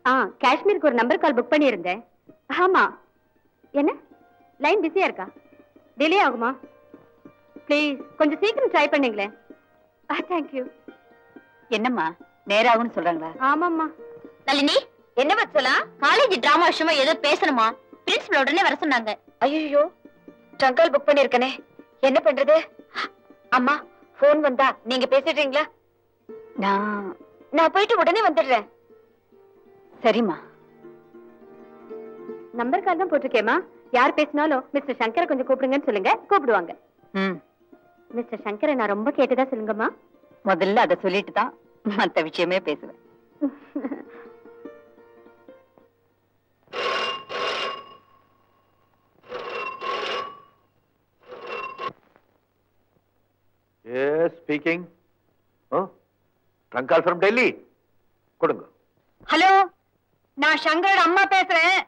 ஆ காஷ்மீருக்கு ஒரு number call book பண்ணியிருந்தேன் ஆமா என்ன லைன் பிஸியா இருக்கா டிலே ஆகுமா ப்ளீஸ் கொஞ்சம் சீக்கிரம் ட்ரை பண்ணுங்களேன் ஆ தேங்க்யூ என்னம்மா நேராகும்னு சொல்றாங்களா ஆமாம்மா நளினி என்ன வச்சலா காலேஜ் டிராமா விஷயமா ஏதோ பேசணுமா பிரின்சிபல் உடனே வர சொன்னாங்க ஐயோ ட்ரங்கால் புக் பண்ணிருக்கனே என்ன பண்றது அம்மா போன் வந்தா நீங்க பேசிடுறீங்களா நான் நான் போயிட்டு உடனே வந்துடுறேன் சரிம்மா நம்பர் கால் தான் போட்டிருக்கேம்மா யார் பேசினாலும் மிஸ்டர் சங்கரை கொஞ்சம் கூப்பிடுங்கன்னு சொல்லுங்க கூப்பிடுவாங்க ம் மிஸ்டர் சங்கரை நான் ரொம்ப கேட்டதா சொல்லுங்கம்மா முதல்ல அதை சொல்லிட்டு தான் மத்த விஷயமே பேசுவேன் Yes, speaking. Oh, trunk call from Delhi. கொடுங்க ஹலோ நான் சங்கரோட அம்மா பேசுறேன்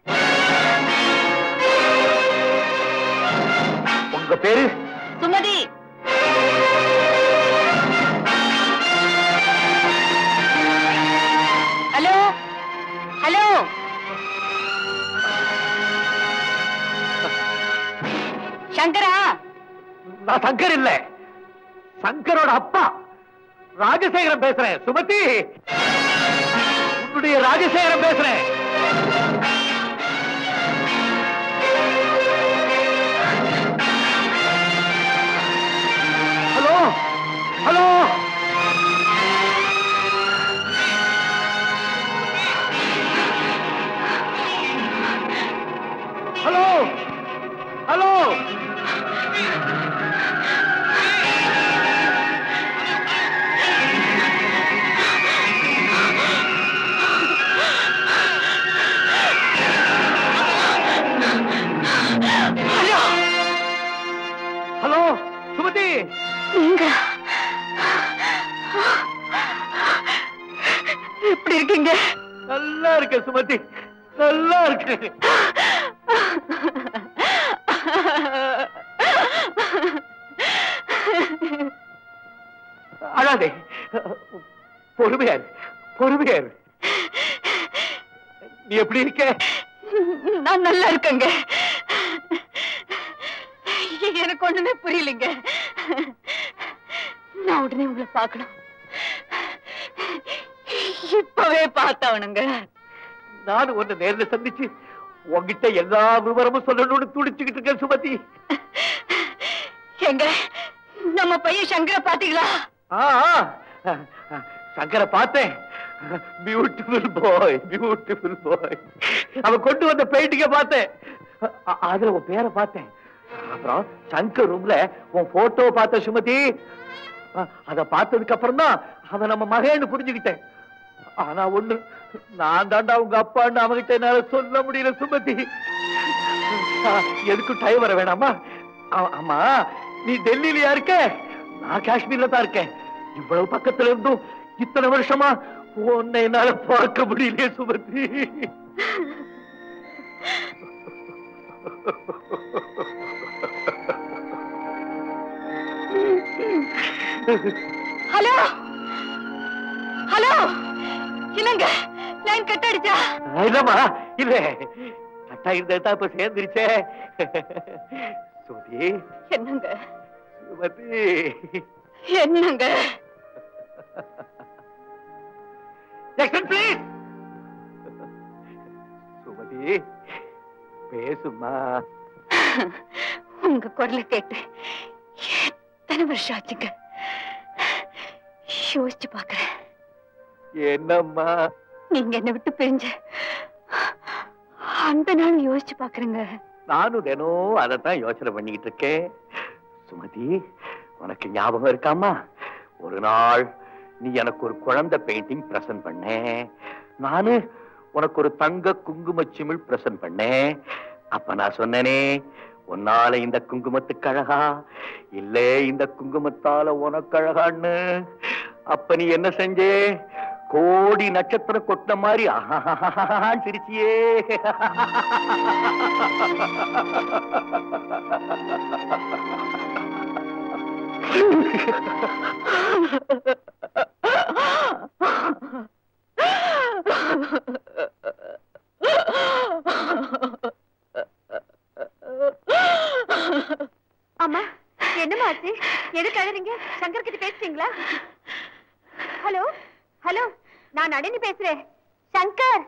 உங்க பேரு சுமதி ஹலோ ஹலோ சங்கரா நான் சங்கர் இல்ல சங்கரோட அப்பா ராஜசேகரன் பேசுறேன் சுமதி உன்னுடைய ராஜசேகரன் பேசுறேன் hello hello hello hello hello Sumathi நீங்க எப்படி இருக்கீங்க நல்லா இருக்க சுமதி நல்லா இருக்கு அழாதே பொறுமையா இரு, பொறுமையா இரு. நீ எப்படி இருக்க நான் நல்லா இருக்கேங்க எனக்கு ஒண்ணுமே புரியலைங்க நான் உடனே உங்களை பார்க்கணும் இப்பவே பார்த்தவனுங்க நானும் உன்னை நேர்ல சந்திச்சு உன்கிட்ட எல்லா விவரமும் சொல்லணும்னு துடிச்சுக்கிட்டு இருக்கேன் சுமதி எங்க நம்ம பையன் சங்கர பாத்தீங்களா ஆ, ஆ. சங்கரை பார்த்தேன் பியூட்டிஃபுல் பாய் பியூட்டிஃபுல் பாய் அவன் கொண்டு வந்த பெயிண்டிங்க பார்த்தேன் அ- அதுல உன் பேரை பார்த்தேன் அப்புறம் சங்கர் ரூம்ல உன் போட்டோ பார்த்த சுமதி அ- அத பார்த்ததுக்கு அப்புறம் தான் அவன் நம்ம மகன்னு புரிஞ்சுக்கிட்டேன் ஆனா ஒண்ணு நான் தாண்டா உங்க அப்பான்னு அவன்கிட்ட என்னால சொல்ல முடியல சுமதி ஆ, எதுக்கும் டைம் வர வேணாமா ஆ- ஆமா நீ டெல்லியிலயா இருக்க நான் காஷ்மீர்ல தான் இருக்கேன் இவ்வளவு பக்கத்துல இருந்தும் இத்தனை வருஷமா உன்னை என்னால பார்க்க முடியலையே சுமதி ஹலோ ஹலோ என்னங்க லைன் கட் அடிச்சா இல்லம்மா இல்ல கட்டா இருந்தா இப்ப சேர்ந்துருச்சே சுமதி என்னங்க சுமதி என்னங்க Jackson, please. சுமதி பேசுமா உங்க குரலை கேட்டு எத்தனை வருஷம் ஆச்சுங்க யோசிச்சு பாக்குறேன் என்னம்மா நீங்க என்ன விட்டு பிரிஞ்ச அந்த நாள் யோசிச்சு பாக்குறேங்க நானும் தினம் அதைத்தான் யோசனை பண்ணிக்கிட்டு இருக்கேன் சுமதி உனக்கு ஞாபகம் இருக்காமா ஒரு நாள் நீ எனக்கு ஒரு குழந்தை பெயிண்டிங் பிரசன்ட் பண்ணேன் நானு உனக்கு ஒரு தங்க குங்கும சிமிழ் பிரசன்ட் பண்ணேன் அப்ப நான் சொன்னேனே உன்னால இந்த குங்குமத்துக்கு அழகா இல்ல இந்த குங்குமத்தால உனக்கு அழகான்னு அப்ப நீ என்ன செஞ்சே கோடி நட்சத்திரம் கொட்டின மாதிரி ஆஹான்னு சிரிச்சியே என்னம்மா ஆச்சு எதுக்கு அழுறீங்க சங்கர் கிட்ட பேசுறீங்களா ஹலோ ஹலோ நான் நளினி பேசுறேன் Shankar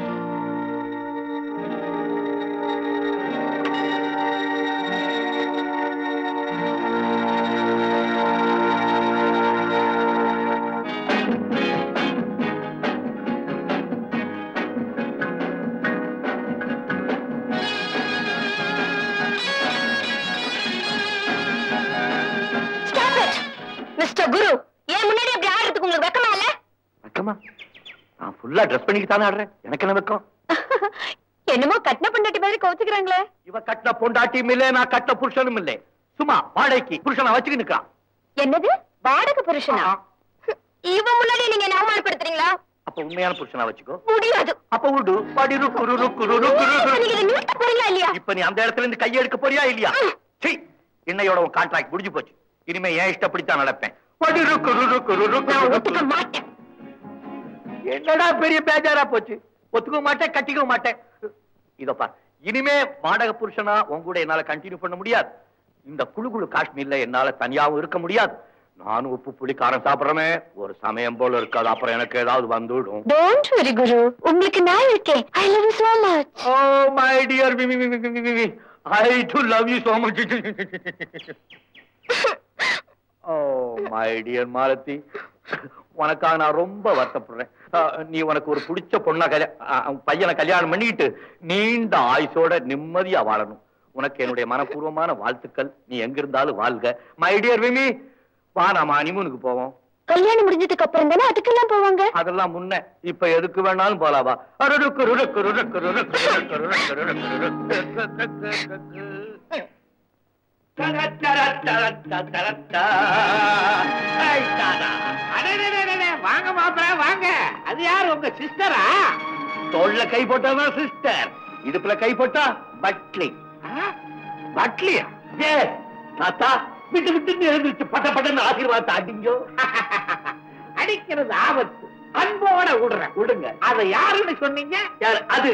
Stop it! Mister Guru ஏன் முன்னாடி அப்படி ஆடுறதுக்கு உங்களுக்கு வெக்கமா இல்ல வெக்கமா நான் ஃபுல்லா ட்ரெஸ் பண்ணிட்டு தானே ஆடுறேன் எனக்கு என்ன வெக்கம் என்னமோ கட்டின பொண்டாட்டி மாதிரி கோச்சுக்கிறாங்களே இவ கட்டின பொண்டாட்டியும் இல்ல நான் கட்டின புருஷனும் இல்ல சும்மா வாடகைக்கு புருஷனை வச்சுக்கிட்டு நிக்கான் என்னது வாடகை புருஷனா இவன் முன்னாடி நீங்க என்ன அவமானப்படுத்துறீங்களா அப்ப உண்மையான புருஷனா வச்சுக்கோ முடியாது அப்ப விடு படி ருக்கு ருக்கு ருக்கு நீங்க இதை நிறுத்த போறீங்களா இல்லையா இப்ப நீ அந்த இடத்துல இருந்து கையெடுக்க போறியா இல்லையா சீ இன்னையோட உன் கான்ட்ராக்ட் முடிஞ்சு போச்சு இனிமே ஏன் இஷ்டப்படித்தான் நடப்பேன் படி ருக்கு ருக்கு ருக்கு நான் ஒத்துக்க ருக்கு மாட்டேன் என்னடா பெரிய பேஜாரா போச்சு ஒத்துக்க மாட்டேன் கட்டிக்க மாட்டேன் இதோ பார் இனிமே வாடகை புருஷனா உன் கூட என்னால கண்டினியூ பண்ண முடியாது இந்த குழு குழு காஷ்மீர்ல என்னால தனியாவும் இருக்க முடியாது நானும் உப்பு புளி காரம் சாப்பிடுறமே ஒரு சமயம் போல இருக்காது அப்புறம் எனக்கு ஏதாவது வந்துடும் டோன்ட் வெரி குரு உங்களுக்கு நான் இருக்கேன் I love you so much oh my dear I do love you so much oh my dear Malathi உனக்காக நான் ரொம்ப வருத்தப்படுறேன் அஹ், நீ உனக்கு ஒரு பிடிச்ச பொண்ணா கல்யா- அஹ், பையனை கல்யாணம் பண்ணிக்கிட்டு நீண்ட ஆயுசோட நிம்மதியா வாழணும் உனக்கு என்னுடைய மனப்பூர்வமான வாழ்த்துக்கள் நீ எங்க இருந்தாலும் வாழ்க மை டியர் விமி வா நாம அனிமூனுக்கு போவோம் கல்யாணம் முடிஞ்சதுக்கு அப்புறம் தானே அதுக்கெல்லாம் போவாங்க அதெல்லாம் முன்ன இப்ப எதுக்கு வேணாலும் போலாவா அருருக்கு ருருக்கு ருருக்கு ருருக்கு ருருக்கு ருருக்கு ருருக்கு ருருக்கு. தரத்தரத்தரத்தரத்தரத்தா. ஐ, தாதா. வாங்க மாப்பிள வாங்க அது யாரு உங்க சிஸ்டரா தோள்ல கை போட்டாதான் சிஸ்டர் இடுப்புல கை போட்டா பட்லி பட்லியா ஏ தாத்தா விட்டு விட்டு எழுந்துச்சு பட்ட பட்டன்னு ஆசீர்வாதத்தை அடிங்கோ அடிக்கிறது ஆபத்து அன்போட விடுறேன் விடுங்க அத யாருன்னு சொன்னீங்க யார் அது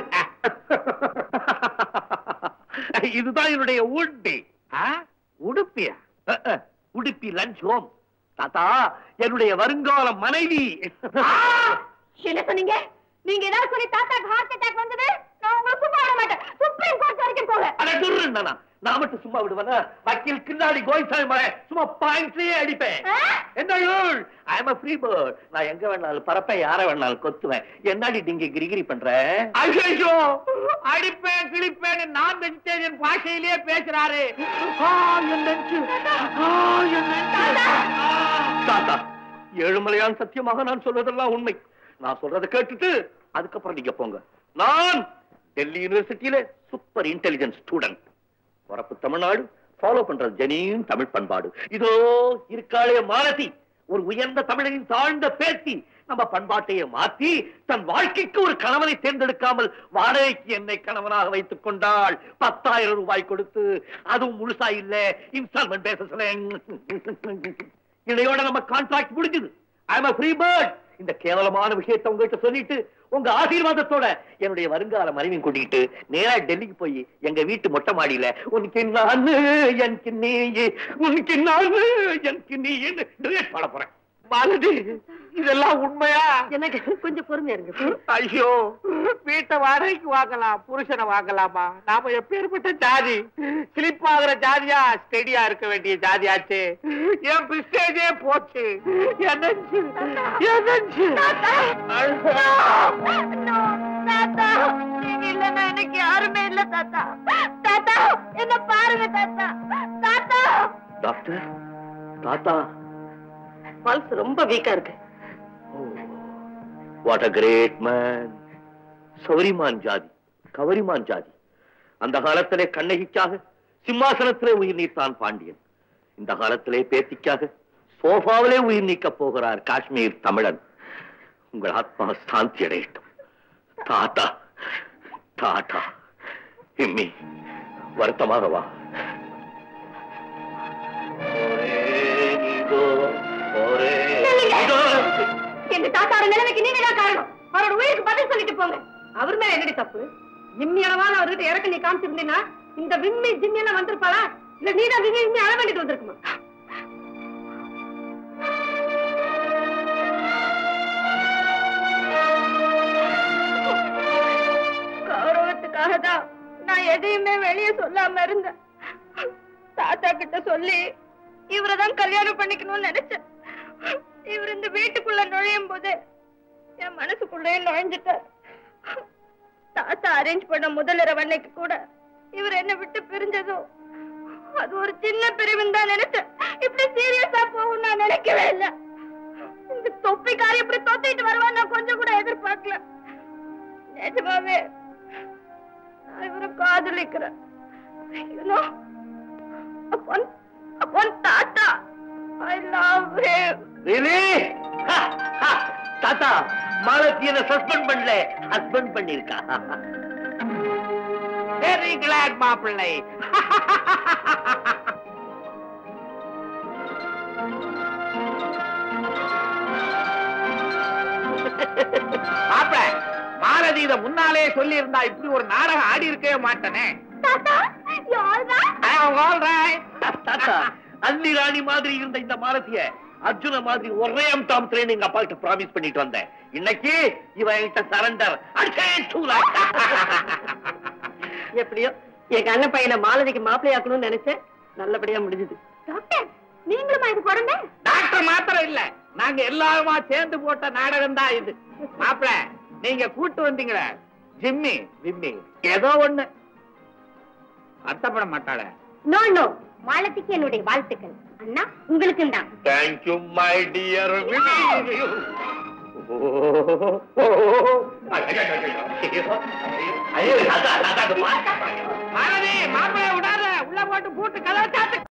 இதுதான் என்னுடைய ஊட்டி ஆ? உடுப்பியா அஹ், அஹ், உடுப்பி லஞ்ச் ஹோம் தாத்தா என்னுடைய வருங்கால மனைவி ஆ! என்ன சொன்னீங்க நீங்க ஏதாவது சொல்லி தாத்தாக்கு ஹார்ட் அட்டாக் வந்தது நான் உங்களை சும்மா விட மாட்டேன் சுப்ரீம் கோர்ட் வரைக்கும் போக அட துர்ருன்னா நான் மட்டும் சும்மா விடுவேனா வக்கீல் கில்லாடி கோயிசாமி மலை சும்மா பாயிண்ட்லயே அடிப்பேன் ஆ? என்ன ஐ எம் ஃப்ரீ பேர்ட் நான் எங்க வேணாலும் பறப்பேன் யார வேணாலும் கொத்துவேன் என்னடி நீங்க கிரிகிரி பண்ற ஐயோ அடிப்பேன் கிழிப்பேன்னு நான் வெஜிடேரியன் பாஷையிலேயே பேசுறாரு ஆ, என் நெஞ்சு. ஆ, என் நெஞ்சு. ஆ. தாத்தா ஏழுமலையான் சத்தியமாக நான் சொல்வதெல்லாம் உண்மை நான் சொல்றதை கேட்டுட்டு அதுக்கப்புறம் நீங்க போங்க நான் டெல்லி யூனிவர்சிட்டியில சூப்பர் இன்டெலிஜென்ட் ஸ்டூடெண்ட் வரப்பு தமிழ்நாடு ஃபாலோ பண்றது ஜெனியும் தமிழ் பண்பாடு இதோ இருக்காளே மாலதி ஒரு உயர்ந்த தமிழரின் தாழ்ந்த பேத்தி நம்ம பண்பாட்டையே மாத்தி தன் வாழ்க்கைக்கு ஒரு கணவனை தேர்ந்தெடுக்காமல் வாடகைக்கு என்னை கணவனாக வைத்துக் கொண்டாள் பத்தாயிரம் ரூபாய் கொடுத்து அதுவும் முழுசா இல்ல இன்ஸ்டால்மெண்ட் பேசல இதையோட நம்ம கான்ட்ராக்ட் முடிஞ்சது ஐ எம் ஃப்ரீ பேர்ட் இந்த கேவலமான விஷயத்தை உங்ககிட்ட சொல்லிட்டு உங்க ஆசீர்வாதத்தோட என்னுடைய வருங்கால மனைவி கூட்டிக்கிட்டு நேரா டெல்லிக்கு போய் எங்க வீட்டு மொட்டை மாடியில உனக்கு நான் எனக்கு நீ உனக்கு நான் எனக்கு நீ duet பாட போறேன் மாலதி இதெல்லாம் உண்மையா எனக்கு கொஞ்சம் பொறுமையா இருங்க ஐயோ வீட்டை வாடகைக்கு வாங்கலாம் புருஷனை வாங்கலாமா நாம எப்பேற்பட்ட ஜாதி ஸ்லிப் ஆகுற ஜாதியா ஸ்டெடியா இருக்க வேண்டிய ஜாதியாச்சு என் பிஸ்டேஜே போச்சு என் நெஞ்சு, என் நெஞ்சு. தாத்தா நீங்க இல்லன்னா எனக்கு யாருமே இல்ல தாத்தா தாத்தா என்ன பாருங்க தாத்தா தாத்தா டாக்டர் தாத்தா பல்ஸ் ரொம்ப வீக்கா இருக்கு வாட் அ கிரேட் மேன் சௌரிமான் ஜாதி கவரிமான் ஜாதி அந்த காலத்திலே கண்ணகிக்காக சிம்மாசனத்திலே உயிர் நீத்தான் பாண்டியன் இந்த காலத்திலே பேத்திக்காக சோஃபாவிலே உயிர் நீக்கப் போகிறார் காஷ்மீர் தமிழன் உங்கள் ஆத்மா சாந்தி அடையட்டும் தாத்தா தாத்தா இம்மி வருத்தமாக வா ஒரே நீதோ, ஒரே நீதோ. எங்க தாத்தாவோட நிலைமைக்கு நீங்க தான் காரணம் அவரோட உயிருக்கு பதில் சொல்லிட்டு போங்க அவர் மேல என்னடி தப்பு இம்மி அளவான அவர்கிட்ட இறக்க நீ காமிச்சிருந்தீங்கன்னா இந்த விம்மி ஜிம்மி எல்லாம் வந்திருப்பாளா இல்ல நீ தான் இங்க இங்க அழ வேண்டிட்டு வந்திருக்குமா கௌரவத்துக்காக தான் நான் எதையுமே வெளியே சொல்லாம இருந்தேன் தாத்தா கிட்ட சொல்லி இவரை தான் கல்யாணம் பண்ணிக்கணும்னு நினைச்சேன் இவர் இந்த வீட்டுக்குள்ள நுழையும் போது என் மனசுக்குள்ளேயே நுழைஞ்சிட்டார் தாத்தா அரேஞ்ச் பண்ண முதல் இரவு அன்னைக்கு கூட இவர் என்ன விட்டு பிரிஞ்சதோ அது ஒரு சின்ன பிரிவுன்னு தான் நினைச்சேன் இப்படி சீரியஸா போகும் நான் நினைக்கவே இல்லை இந்த தொப்பிக்காரி இப்படி தொத்திட்டு வருவான்னு நான் கொஞ்சம் கூட எதிர்பார்க்கல நிஜமாவே நான் இவரை காதலிக்கிறேன் You know, upon, upon Tata, I love him. Really? Ha, ha. தாத்தா மாலத்தி என்ன சஸ்பெண்ட் பண்ணல ஹஸ்பண்ட் பண்ணிருக்கா வெரி கிளாட் மாப்பிள்ளை மாப்பிள்ள மாலதி இத முன்னாலே சொல்லி இருந்தா இப்படி ஒரு நாடகம் ஆடி இருக்கவே மாட்டேனே Tata, you all right? All right தாத்தா அன்னி ராணி மாதிரி இருந்த இந்த மாலத்திய அர்ஜுன மாதிரி ஒரே அம்தாமத்திலே எங்க அப்பா கிட்ட ப்ராமிஸ் பண்ணிட்டு வந்தேன் இன்னைக்கு இவன் என்கிட்ட சரண்டர் எப்படியோ எங்க அண்ணன் பையனை மாலதிக்கு மாப்பிள்ளையாக்கணும்னு நினைச்சேன் நல்லபடியா முடிஞ்சது டாக்டர் நீங்களுமா இது பிறந்த டாக்டர் மாத்திரம் இல்ல நாங்க எல்லாருமா சேர்ந்து போட்ட நாடகம் தான் இது மாப்பிள நீங்க கூட்டு வந்தீங்களே ஜிம்மி ஜிம்மி ஏதோ ஒண்ணு அர்த்தப்பட மாட்டாள நோ நோ மாலதிக்கு என்னுடைய வாழ்த்துக்கள் அண்ணா உங்களுக்கும் தான் தேங்க்யூ மை டியர் ஐயோ மாலதி மாப்பிளைய விடாத உள்ள போட்டு பூட்டு கதவை சாத்து